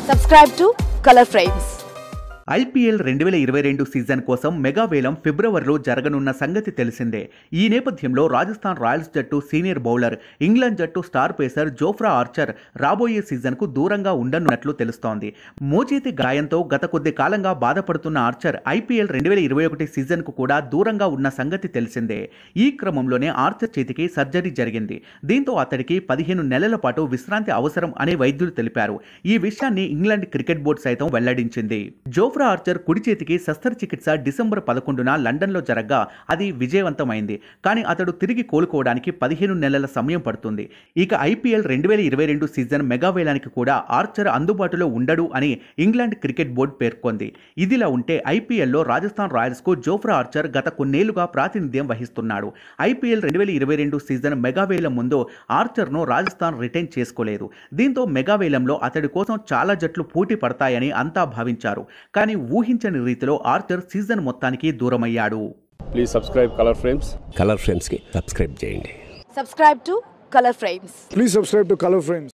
Subscribe to Color Frames. IPL రెండు వేల ఇరవై రెండు సీజన్ కోసం మెగా వేలం ఫిబ్రవరిలో జరగనున్న సంగతి తెలిసిందే ఈ నేపథ్యంలో రాజస్థాన్ రాయల్స్ జట్టు సీనియర్ బౌలర్ ఇంగ్లాండ్ జట్టు స్టార్ పేసర్ జోఫ్రా ఆర్చర్ రాబోయే సీజన్కు దూరంగా ఉండనున్నట్లు తెలుస్తోంది మోచేతి గాయంతో గత కొద్ది కాలంగా బాధపడుతున్న ఆర్చర్ ఐపీఎల్ రెండు వేల ఇరవై ఒకటి సీజన్కు కూడా దూరంగా ఉన్న సంగతి తెలిసిందే ఈ క్రమంలోనే ఆర్చర్ చేతికి సర్జరీ జరిగింది దీంతో అతడికి పదిహేను నెలల పాటు విశ్రాంతి అవసరం అని వైద్యులు తెలిపారు ఈ విషయాన్ని ఇంగ్లాండ్ క్రికెట్ బోర్డు సైతం వెల్లడించింది జోఫ్రా ఆర్చర్ కుడి చేతికి శస్త్రచికిత్స డిసెంబర్ పదకొండున లండన్లో జరగ్గా అది విజయవంతమైంది కానీ అతడు తిరిగి కోలుకోవడానికి పదిహేను నెలల సమయం పడుతుంది ఇక ఐపీఎల్ రెండు వేల ఇరవై రెండు సీజన్ మెగావేలానికి కూడా ఆర్చర్ అందుబాటులో ఉండడు అని ఇంగ్లాండ్ క్రికెట్ బోర్డు పేర్కొంది ఇదిలా ఉంటే ఐపీఎల్లో రాజస్థాన్ రాయల్స్కు జోఫ్రా ఆర్చర్ గత కొన్నేళ్లుగా ప్రాతినిధ్యం వహిస్తున్నాడు ఐపీఎల్ రెండు వేల ఇరవై రెండు సీజన్ మెగావేలం ముందు ఆర్చర్ను రాజస్థాన్ రిటైన్ చేసుకోలేదు దీంతో మెగావేలంలో అతడి కోసం చాలా జట్లు పోటీ పడతాయని అంతా భావించారు కానీ ఊహించని రీతిలో ఆర్చర్ సీజన్ మొత్తానికి దూరమయ్యాడు please subscribe Color Frames Color ఫ్రేమ్స్కి సబ్స్క్రైబ్ చేయండి Subscribe to Color Frames. Please subscribe to Color Frames.